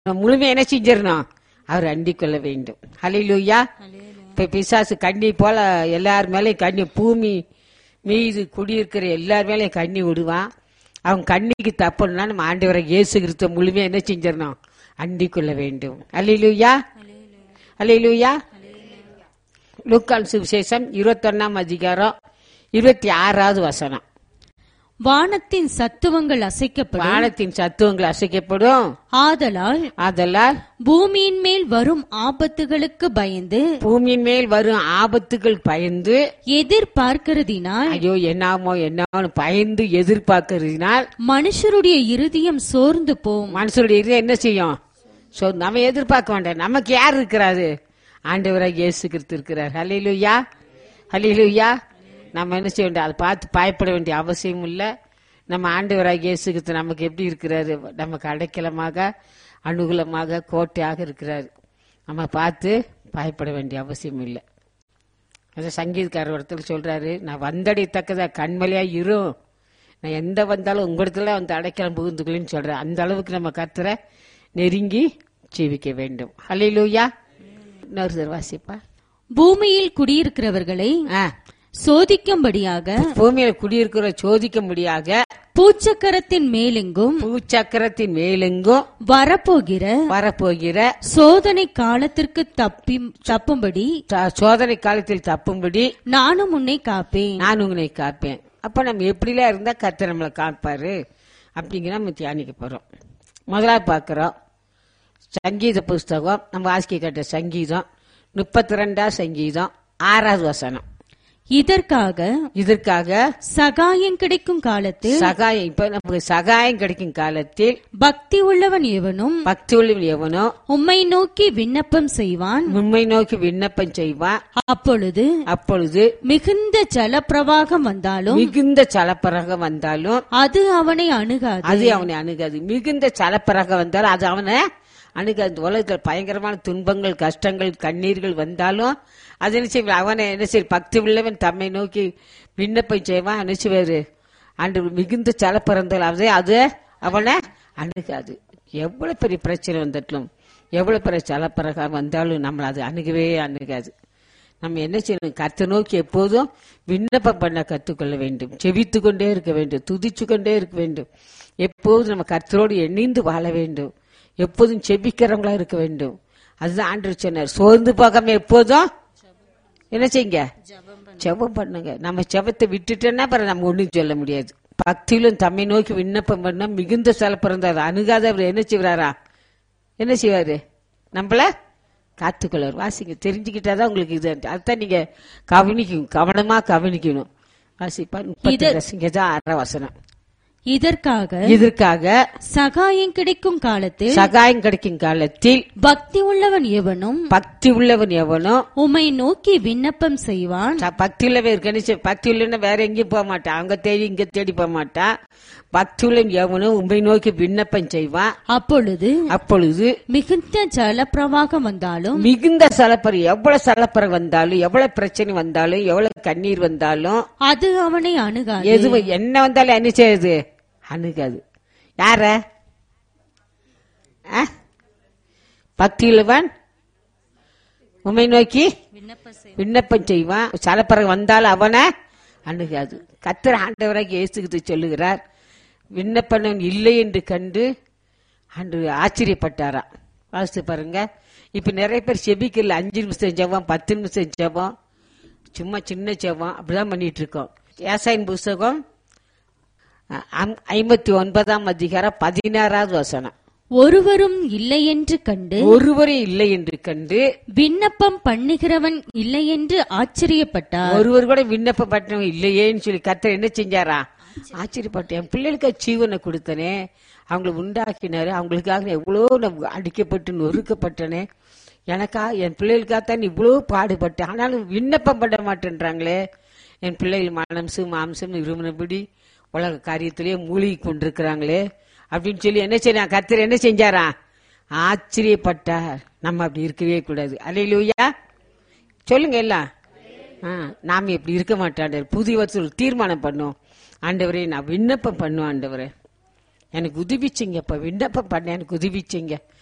நம்ம முழுமையா என்ன செஞ்சிடணும் அவர் அண்டிக் கொள்ள வேண்டும் ஹalleluya இப்ப பிசாசு கண்ணி போல எல்லார் மேலயும் கண்ணி பூமி மீது குடியிருக்கிற எல்லார் மேலயும் கண்ணி விடுவான் அவன் கண்ணிக்கு தப்புன்னா நம்ம ஆண்டவரை இயேசு கிறிஸ்துவ முழுமையா என்ன செஞ்சிடணும் அண்டிக் கொள்ள வேண்டும் அல்லையிலுயா அல்லையிலுயா லூக்கான் சுவிசேஷம் இருபத்தொன்னாம் அதிகாரம் இருபத்தி ஆறாவது வசனம் வானத்தின் சத்துவங்கள் அசைக்கப்படும் வானத்தின் சத்துவங்கள் அசைக்கப்படும் ஆதலால் ஆதலால் பூமியின் மேல் வரும் ஆபத்துகளுக்கு பயந்து பூமியின் மேல் வரும் ஆபத்துகள் பயந்து எதிர்பார்க்கிறதினால் ஐயோ என்னாமோ என்னன்னு பயந்து எதிர்பார்க்கறதுனால் மனுஷருடைய இருதயம் சோர்ந்து போம் மனுஷனுடைய இதயம் என்ன செய்யும் சோ நம்ம எதிர்பார்க்க வேண்டாம் நமக்கு யார் இருக்கிறாரு ஆண்டவராக இயேசு கிறிஸ்து இருக்கிறார் ஹalleluya ஹalleluya நம்ம என்ன செய்ய வேண்டிய அதை பார்த்து பயப்பட வேண்டிய அவசியம் இல்லை நம்ம ஆண்டவராக இயேசு கிறிஸ்து நமக்கு எப்படி இருக்கிறாரு நமக்கு அடைக்கலமாக அனுகூலமாக கோட்டையாக இருக்கிறாரு நம்ம பார்த்து பயப்பட வேண்டிய அவசியம் இல்லை அது சங்கீதக்காரர் ஒருத்தர் சொல்றாரு நான் வந்தடையத்தக்கதா கண்மலையா இரும் நான் எந்த வந்தாலும் உங்களிடத்துல வந்து அடைக்கலம் புகுந்துக்கலன்னு சொல்றேன் அந்த அளவுக்கு நம்ம கத்துற நெருங்கி ஜீவிக்க வேண்டும் ஹalleluya இன்னொரு தடவை வாசிப்பா பூமியில் குடியிருக்கிறவர்களை ஆ, சோதிக்கும்படியாக பூமியில குடியிருக்கிற சோதிக்க முடியாத பூச்சக்கரத்தின் மேலெங்கும் பூச்சக்கரத்தின் மேலெங்கும் வரப்போகிற வரப்போகிற சோதனை காலத்திற்கு தப்பி தப்பும்படி த- சோதனை காலத்தில் தப்பும்படி நானும் உன்னை காப்பேன் நான் உன்னை காப்பேன் அப்ப நம்ம எப்படிலாம் இருந்தா கர்த்தர் நம்மளை காப்பாரு அப்படிங்கிற நம்ம தியானிக்க போறோம் முதலாவது பார்க்கிறோம் சங்கீத புஸ்தகம் நம்ம வாசிக்க கேட்ட சங்கீதம் முப்பத்தி ரெண்டாம் சங்கீதம் ஆறாவது வசனம் இதற்காக இதற்காக சகாயம் கிடைக்கும் காலத்தில் சகாயம் இப்ப நமக்கு சகாயம் கிடைக்கும் காலத்தில் பக்தி உள்ளவன் எவனும் பக்தி உள்ளவன் எவனோ உம்மை நோக்கி விண்ணப்பம் செய்வான் உண்மை நோக்கி விண்ணப்பம் செய்வான் அப்பொழுது அப்பொழுது மிகுந்த ஜலப்பிரவாகம் வந்தாலும் மிகுந்த சலப்பரகம் வந்தாலும் அது அவனை அணுகாது அது அவனை அணுகாது மிகுந்த சலப்பரகம் வந்தாலும் அது அவனை அணுகாது இந்த உலகத்தில் பயங்கரமான துன்பங்கள் கஷ்டங்கள் கண்ணீர்கள் வந்தாலும் அது என்ன செய்வான் அவனை என்ன செய்ய பக்தி உள்ளவன் தம்மை நோக்கி விண்ணப்பம் செய்வான் என்ன செய்வாரு அன்று மிகுந்த சலப்பறந்தால் அது அது அவனை அணுகாது எவ்வளவு பெரிய பிரச்சனை வந்துட்டும் எவ்வளவு பெரிய சலப்பரகம் வந்தாலும் நம்மளை அது அணுகவே அணுகாது நம்ம என்ன செய்யணும் கத்தை நோக்கி எப்போதும் விண்ணப்பம் பண்ண கற்றுக்கொள்ள வேண்டும் செவித்து கொண்டே இருக்க வேண்டும் துதிச்சு கொண்டே இருக்க வேண்டும் எப்போதும் நம்ம கர்த்தரோடு இணைந்து வாழ வேண்டும் எப்போதும் செபிக்கிறவங்களா இருக்க வேண்டும் அதுதான் ஆண்டு சொன்னார் சோர்ந்து போகாம எப்போதும் என்ன செய்யுங்க ஜெபம் பண்ணுங்க நம்ம ஜெபத்தை விட்டுட்டோன்னா அப்புறம் நம்ம ஒண்ணும் சொல்ல முடியாது பக்தியிலும் தம்மை நோக்கி விண்ணப்பம் பண்ண மிகுந்த சில பிறந்தார் அணுகாத அவர் என்ன செய்வாரா என்ன செய்வாரு நம்மள காத்துக்கொள்வார் வாசிங்க தெரிஞ்சுக்கிட்டாதான் உங்களுக்கு இது அதுதான் நீங்க கவனிக்கணும் கவனமா கவனிக்கணும் வாசிப்பா முப்பத்தி தான் அரை வசனம் இதற்காக இதற்காக சகாயம் கிடைக்கும் காலத்தில் சகாயம் கிடைக்கும் காலத்தில் பக்தி உள்ளவன் எவனும் பக்தி உள்ளவன் எவனோ உம்மை நோக்கி விண்ணப்பம் செய்வான் ச- பக்தி உள்ளவன் இருக்கணும் பக்தி உள்ளவன வேற எங்கேயும் போக மாட்டான் அங்க தேடி இங்க தேடி போக மாட்டான் பக்தி உள்ளவன் எவனும் உண்மை நோக்கி விண்ணப்பம் செய்வான் அப்பொழுது அப்பொழுது மிகுந்த ஜலப்பிரவாகம் வந்தாலும் மிகுந்த சலப்பறை எவ்வளவு சலப்பறை வந்தாலும் எவ்வளவு பிரச்சனை வந்தாலும் எவ்வளவு கண்ணீர் வந்தாலும் அது அவனை அணுகாது எது என்ன வந்தாலும் என்ன செய்யுது அணுகாது யார ஆ? பக்தி உள்ளவன் உண்மை நோக்கி விண்ணப்பம் செய்வான் சலப்பறை வந்தாலும் அவனை அணுகாது கத்தர் ஆண்டவராக இயேசுகிட்டு சொல்லுகிறார் விண்ணப்பனவன் இல்லை என்று கண்டு அன்று ஆச்சரியப்பட்டாராம் வாசித்து பாருங்க இப்ப நிறைய பேர் செபிக்கல அஞ்சு நிமிஷம் ஜெபம் பத்து நிமிஷம் ஜெபம் சும்மா சின்ன ஜெபம் அப்படிதான் பண்ணிட்டு இருக்கோம் ஏசாயின் புஸ்தகம் அ- ஐம்பத்தி ஒன்பதாம் அதிகாரம் பதினாறாவது வசனம் ஒருவரும் இல்லை என்று கண்டு ஒருவரே இல்லை என்று கண்டு விண்ணப்பம் பண்ணுகிறவன் இல்லை என்று ஆச்சரியப்பட்டார் ஒருவர் கூட விண்ணப்பப்பட்டவங்க இல்லையேன்னு சொல்லி கத்தர் என்ன செஞ்சாரா ஆச்சரியப்பட்டேன் என் பிள்ளைகளுக்கு ஜீவனை கொடுத்தனே அவங்களை உண்டாக்கினாரு அவங்களுக்காக நான் எவ்வளோ நான் அடிக்கப்பட்டு நொறுக்கப்பட்டனே எனக்கா என் பிள்ளைகளுக்காக தான் இவ்வளோ பாடுபட்டேன் ஆனாலும் விண்ணப்பம் பண்ண மாட்டேன்றாங்களே என் பிள்ளைகள் மனம்சு மாம்சம் விரும்பினபடி உலக காரியத்திலேயே மூழ்கி கொண்டிருக்கிறாங்களே அப்படின்னு சொல்லி என்ன செய்ய கத்தர் என்ன செஞ்சாரா ஆச்சரியப்பட்டார் நம்ம அப்படி இருக்கவே கூடாது அலையிலூயா சொல்லுங்க எல்லாம் ஆ, நாம இப்படி இருக்க மாட்டாண்டவர் புதிய வருஷம் ஒரு தீர்மானம் பண்ணும் ஆண்டவரே நான் விண்ணப்பம் பண்ணும் ஆண்டவரே எனக்கு உதவிச்சிங்கப்பா விண்ணப்பம் பண்ண எனக்கு உதவிச்சிங்க